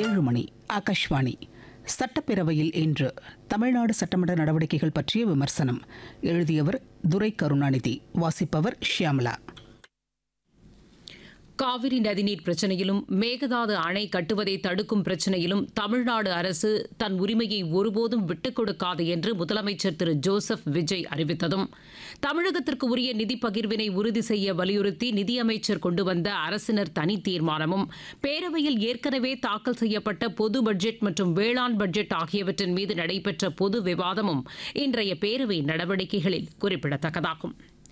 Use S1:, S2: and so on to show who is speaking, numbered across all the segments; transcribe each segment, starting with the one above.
S1: ஏழு மணி ஆகாஷ்வாணி சட்டப்பேரவையில் இன்று தமிழ்நாடு சட்டமன்ற நடவடிக்கைகள் பற்றிய விமர்சனம் எழுதியவர் துரை கருணாநிதி வாசிப்பவர் ஷியாமலா
S2: காவிரி நதிநீர் பிரச்சனையிலும் மேகதாது அணை கட்டுவதை தடுக்கும் பிரச்சனையிலும் தமிழ்நாடு அரசு தன் உரிமையை ஒருபோதும் விட்டுக் கொடுக்காது என்று முதலமைச்சர் திரு ஜோசப் விஜய் அறிவித்ததும் தமிழகத்திற்கு உரிய நிதி பகிர்வினை உறுதி செய்ய வலியுறுத்தி நிதியமைச்சர் கொண்டு வந்த அரசினர் தனி தீர்மானமும் பேரவையில் ஏற்கனவே தாக்கல் செய்யப்பட்ட பொது பட்ஜெட் மற்றும் வேளாண் பட்ஜெட் ஆகியவற்றின் மீது நடைபெற்ற பொது விவாதமும் இன்றைய பேரவை நடவடிக்கைகளில் குறிப்பிடத்தக்கதாகும்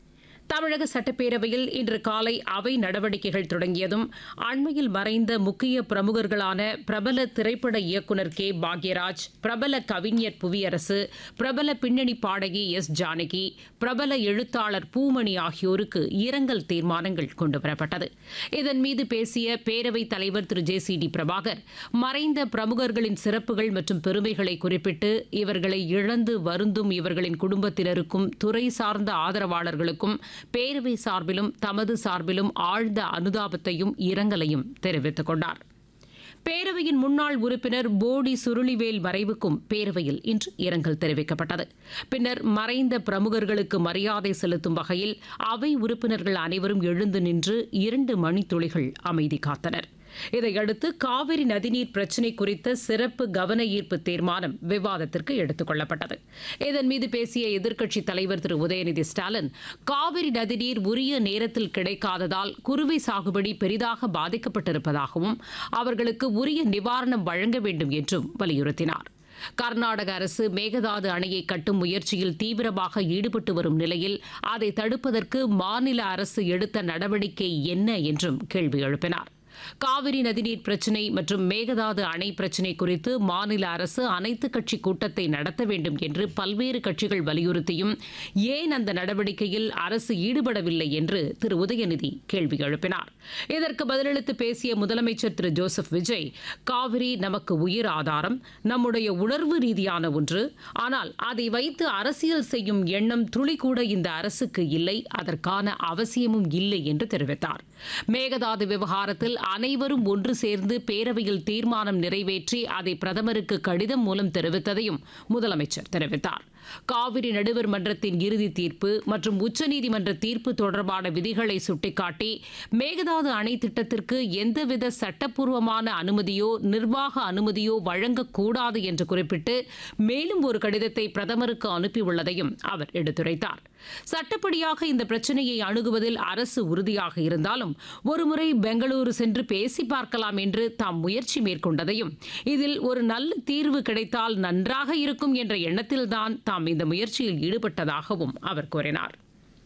S2: தமிழக சட்டப்பேரவையில் இன்று காலை அவை நடவடிக்கைகள் தொடங்கியதும் அண்மையில் மறைந்த முக்கிய பிரமுகர்களான பிரபல திரைப்பட இயக்குநர் கே பாக்யராஜ் பிரபல கவிஞர் புவியரசு பிரபல பின்னணி பாடகி எஸ் ஜானகி பிரபல எழுத்தாளர் பூமணி ஆகியோருக்கு இரங்கல் தீர்மானங்கள் கொண்டுவரப்பட்டது இதன் மீது பேசிய பேரவைத் தலைவர் Thiru J C D Prabhakar மறைந்த பிரமுகர்களின் சிறப்புகள் மற்றும் பெருமைகளை குறிப்பிட்டு இவர்களை இழந்து வருந்தும் இவர்களின் குடும்பத்தினருக்கும் துறை சார்ந்த ஆதரவாளர்களுக்கும் பேரவை சார்பிலும் தமது சார்பிலும் ஆழ்ந்த அனுதாபத்தையும் இரங்கலையும் தெரிவித்துக் கொண்டார் பேரவையின் முன்னாள் உறுப்பினர் போடி சுருளிவேல் மறைவுக்கும் பேரவையில் இன்று இரங்கல் தெரிவிக்கப்பட்டது பின்னர் மறைந்த பிரமுகர்களுக்கு மரியாதை செலுத்தும் வகையில் அவை உறுப்பினர்கள் அனைவரும் எழுந்து நின்று இரண்டு மணித்துளிகள் அமைதி காத்தனர் இதையடுத்து காவிரி நதிநீர் பிரச்சினை குறித்த சிறப்பு கவன ஈர்ப்பு தீர்மானம் விவாதத்திற்கு எடுத்துக் கொள்ளப்பட்டது இதன் மீது பேசிய எதிர்க்கட்சித் தலைவர் திரு உதயநிதி ஸ்டாலின் காவிரி நதிநீர் உரிய நேரத்தில் கிடைக்காததால் குறுவை சாகுபடி பெரிதாக பாதிக்கப்பட்டிருப்பதாகவும் அவர்களுக்கு உரிய நிவாரணம் வழங்க வேண்டும் என்றும் வலியுறுத்தினார் கர்நாடக அரசு மேகதாது அணையை கட்டும் முயற்சியில் தீவிரமாக ஈடுபட்டு வரும் நிலையில் அதை தடுப்பதற்கு மாநில அரசு எடுத்த நடவடிக்கை என்ன என்றும் கேள்வி எழுப்பினார் காவிரி நதிநீர் பிரச்சினை மற்றும் மேகதாது அணை பிரச்சினை குறித்து மாநில அரசு அனைத்து கட்சி கூட்டத்தை நடத்த வேண்டும் என்று பல்வேறு கட்சிகள் வலியுறுத்தியும் ஏன் அந்த நடவடிக்கையில் அரசு ஈடுபடவில்லை என்று திரு உதயநிதி கேள்வி எழுப்பினார் இதற்கு பதிலளித்து பேசிய முதலமைச்சர் திரு ஜோசப் விஜய் காவிரி நமக்கு உயிர் ஆதாரம் நம்முடைய உணர்வு ரீதியான ஒன்று ஆனால் அதை வைத்து அரசியல் செய்யும் எண்ணம் துளி கூட இந்த அரசுக்கு இல்லை அதற்கான அவசியமும் இல்லை என்று தெரிவித்தார் மேகதாது விவகாரத்தில் அனைவரும் ஒன்று சேர்ந்து பேரவையில் தீர்மானம் நிறைவேற்றி அதை பிரதமருக்கு கடிதம் மூலம் தெரிவித்ததையும் முதலமைச்சர் தெரிவித்தார் காவிரி நடுவர் மன்றத்தின் இறுதி தீர்ப்பு மற்றும் உச்சநீதிமன்ற தீர்ப்பு தொடர்பான விதிகளை சுட்டிக்காட்டி மேகதாது அணை திட்டத்திற்கு எந்தவித சட்டப்பூர்வமான அனுமதியோ நிர்வாக அனுமதியோ வழங்கக்கூடாது என்று குறிப்பிட்டு மேலும் ஒரு கடிதத்தை பிரதமருக்கு அனுப்பியுள்ளதையும் அவர் எடுத்துரைத்தார் சட்டப்படியாக இந்த பிரச்சனையை அணுகுவதில் அரசு உறுதியாக இருந்தாலும் ஒருமுறை பெங்களூரு சென்று பேசி பார்க்கலாம் என்று தாம் முயற்சி மேற்கொண்டதையும் இதில் ஒரு நல்ல தீர்வு கிடைத்தால் நன்றாக இருக்கும் என்ற எண்ணத்தில்தான் தாம் இந்த முயற்சியில் ஈடுபட்டதாகவும் அவர் கூறினார்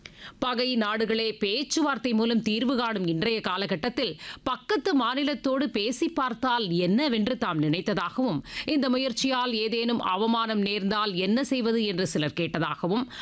S2: பகை நாடுகளே பேச்சுவார்த்தை மூலம் தீர்வு காணும் இன்றைய காலகட்டத்தில் பக்கத்து மாநிலத்தோடு பேசி பார்த்தால் என்னவென்று தாம் நினைத்ததாகவும் இந்த முயற்சியால் ஏதேனும் அவமானம் நேர்ந்தால் என்ன செய்வது என்று சிலர் கேட்டதாகவும்